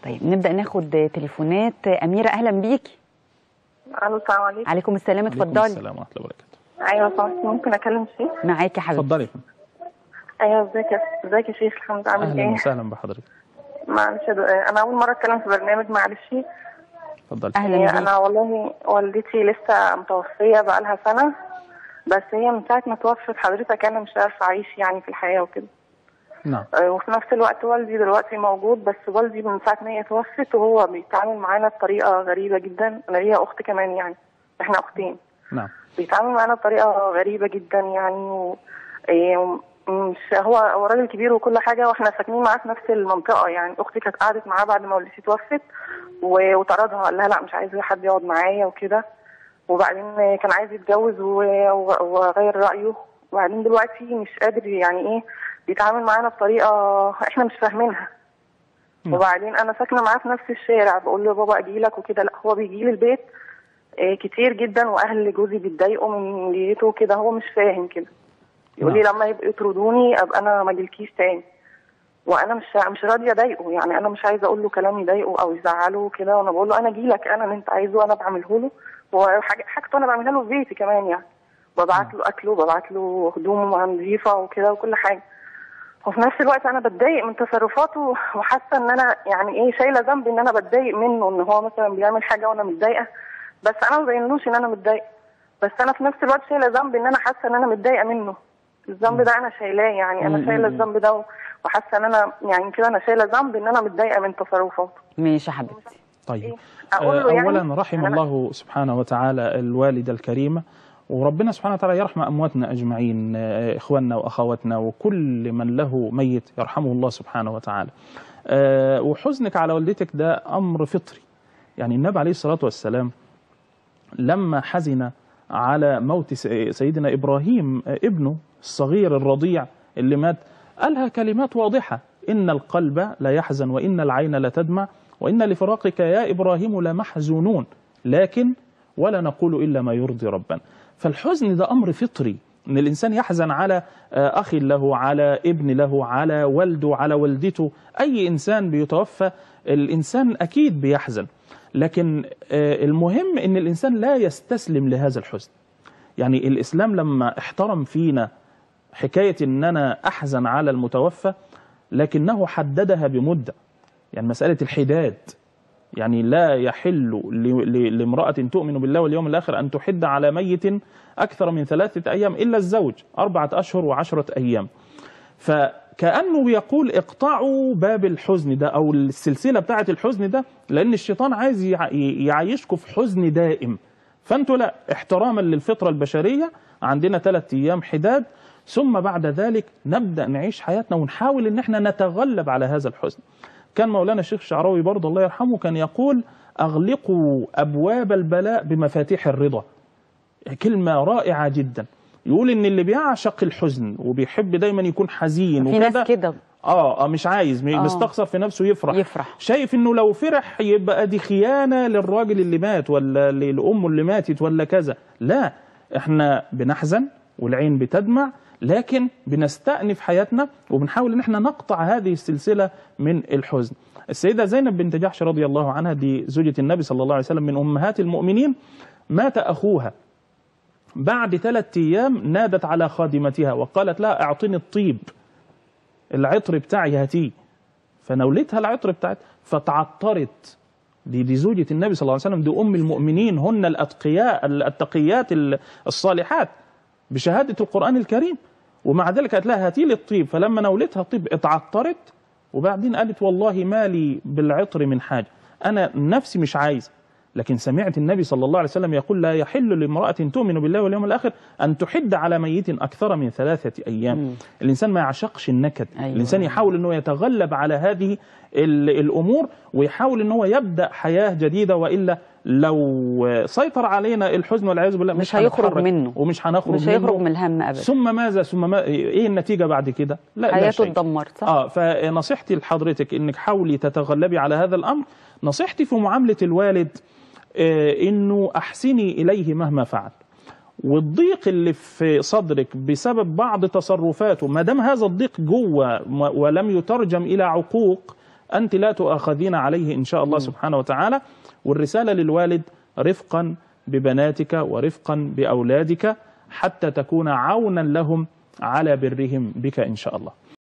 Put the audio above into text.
طيب نبدا ناخد تليفونات اميره اهلا بيكي الو السلام عليكم عليكم السلام عليكم اتفضلي السلام ورحمه الله وبركاته ايوه سمحت ممكن اكلم شيخ معاكي يا حبيبتي اتفضلي ايوه ازيك يا ازيك يا شيخ الحمد لله عامل اهلا ايه وسهلا بحضرتك معلش يا دو- انا اول مره اتكلم في برنامج معلش اتفضلي اهلا هي بيكي انا والله والدتي لسه متوفيه بقالها سنه بس هي من ساعه ما توفت حضرتك انا مش عارفه اعيش يعني في الحياه وكده نعم آه، وفي نفس الوقت والدي دلوقتي موجود بس والدي من ساعه ما هي توفت وهو بيتعامل معانا بطريقه غريبه جدا انا ليا اخت كمان يعني احنا اختين نعم بيتعامل معانا بطريقه غريبه جدا يعني و... إيه، مش هو هو راجل كبير وكل حاجه واحنا ساكنين معاه في نفس المنطقه يعني اختي كانت قعدت معاه بعد ما والدتي توفت و- وطردها قال لها لا مش عايزه حد يقعد معايا وكده وبعدين كان عايز يتجوز و- و- وغير رايه وبعدين دلوقتي مش قادر يعني ايه بيتعامل معانا بطريقه احنا مش فاهمينها نعم. وبعدين انا ساكنه معاه في نفس الشارع بقول له يا بابا اجي لك وكده لا هو بيجي لي البيت آه، كتير جدا واهل جوزي بيتضايقوا من جيته كده هو مش فاهم كده يقول لي نعم. لما يبقوا يطردوني ابقى انا ما اجيلكيش تاني وانا مش مش راضيه اضايقه يعني انا مش عايزه اقول له كلام يضايقه او يزعله كده وانا بقول له انا اجي لك انا اللي انت عايزه انا بعمله له وحاجه حاجته انا بعملها له في بيتي كمان يعني ببعت له اكله ببعت له هدومه نظيفه وكده وكل حاجه وفي نفس الوقت انا بتضايق من تصرفاته وحاسه ان انا يعني ايه شايله ذنب ان انا بتضايق منه ان هو مثلا بيعمل حاجه وانا متضايقه بس انا ما بينلوش ان انا متضايقه بس انا في نفس الوقت شايله ذنب ان انا حاسه ان انا متضايقه منه الذنب ده انا شايلاه يعني انا شايله الذنب ده وحاسه ان انا يعني كده انا شايله ذنب ان انا متضايقه من تصرفاته ماشي يا حبيبتي طيب أقول له آه، يعني اولا رحم أنا- الله سبحانه وتعالى الوالده الكريمه وربنا سبحانه وتعالى يرحم امواتنا اجمعين آه، اخواننا واخواتنا وكل من له ميت يرحمه الله سبحانه وتعالى آه، وحزنك على والدتك ده امر فطري يعني النبي عليه الصلاه والسلام لما حزن على موت س- سيدنا ابراهيم آه، ابنه الصغير الرضيع اللي مات قالها كلمات واضحه ان القلب لا يحزن وان العين لا تدمع وان لفراقك يا ابراهيم لمحزونون لكن ولا نقول الا ما يرضي ربنا فالحزن ده امر فطري ان الانسان يحزن على آه، اخ له على ابن له على والده على والدته اي انسان بيتوفى الانسان اكيد بيحزن لكن آه، المهم ان الانسان لا يستسلم لهذا الحزن يعني الاسلام لما احترم فينا حكايه ان انا احزن على المتوفى لكنه حددها بمده يعني مساله الحداد يعني لا يحل ل- ل- لامرأة تؤمن بالله واليوم الآخر أن تحد على ميت أكثر من ثلاثة أيام إلا الزوج أربعة أشهر وعشرة أيام فكأنه بيقول اقطعوا باب الحزن ده أو السلسلة بتاعة الحزن ده لأن الشيطان عايز يع- يعيشكم في حزن دائم فأنتوا لا احتراما للفطرة البشرية عندنا ثلاثة أيام حداد ثم بعد ذلك نبدأ نعيش حياتنا ونحاول إن احنا نتغلب على هذا الحزن كان مولانا الشيخ الشعراوي برضه الله يرحمه كان يقول أغلقوا أبواب البلاء بمفاتيح الرضا كلمة رائعة جدا يقول إن اللي بيعشق الحزن وبيحب دايما يكون حزين في وكده ناس كده اه آه، مش عايز آه. مستخسر في نفسه يفرح يفرح. شايف انه لو فرح يبقى دي خيانه للراجل اللي مات ولا لامه اللي ماتت ولا كذا لا احنا بنحزن والعين بتدمع لكن بنستأنف حياتنا وبنحاول ان احنا نقطع هذه السلسله من الحزن السيده زينب بنت جحش رضي الله عنها دي زوجة النبي صلى الله عليه وسلم من امهات المؤمنين مات اخوها بعد ثلاثة ايام نادت على خادمتها وقالت لها اعطني الطيب العطر بتاعي هاتيه فنولتها العطر بتاعت فتعطرت دي دي زوجة النبي صلى الله عليه وسلم دي أم المؤمنين هن الأتقياء التقيات الصالحات بشهادة القرآن الكريم ومع ذلك قالت لها هاتي لي الطيب فلما نولتها الطيب اتعطرت وبعدين قالت والله ما لي بالعطر من حاجة أنا نفسي مش عايز لكن سمعت النبي صلى الله عليه وسلم يقول لا يحل لامرأة تؤمن بالله واليوم الآخر أن تحد على ميت أكثر من ثلاثة أيام مم. الإنسان ما يعشقش النكد أيوة. الإنسان يحاول أنه يتغلب على هذه ال- الأمور ويحاول أنه يبدأ حياة جديدة وإلا لو سيطر علينا الحزن والعياذ بالله مش هيخرج هنتحرك منه. ومش هنخرج مش هيخرج منه. من الهم ابدا ثم ماذا ثم ما ايه النتيجه بعد كده لا لا حياته شيء. اتدمرت صح؟ اه فنصيحتي لحضرتك انك حاولي تتغلبي على هذا الامر نصيحتي في معامله الوالد آه انه احسني اليه مهما فعل والضيق اللي في صدرك بسبب بعض تصرفاته ما دام هذا الضيق جوه م- ولم يترجم الى عقوق أنت لا تؤاخذين عليه إن شاء الله سبحانه وتعالى والرسالة للوالد رفقا ببناتك ورفقا بأولادك حتى تكون عونا لهم على برهم بك إن شاء الله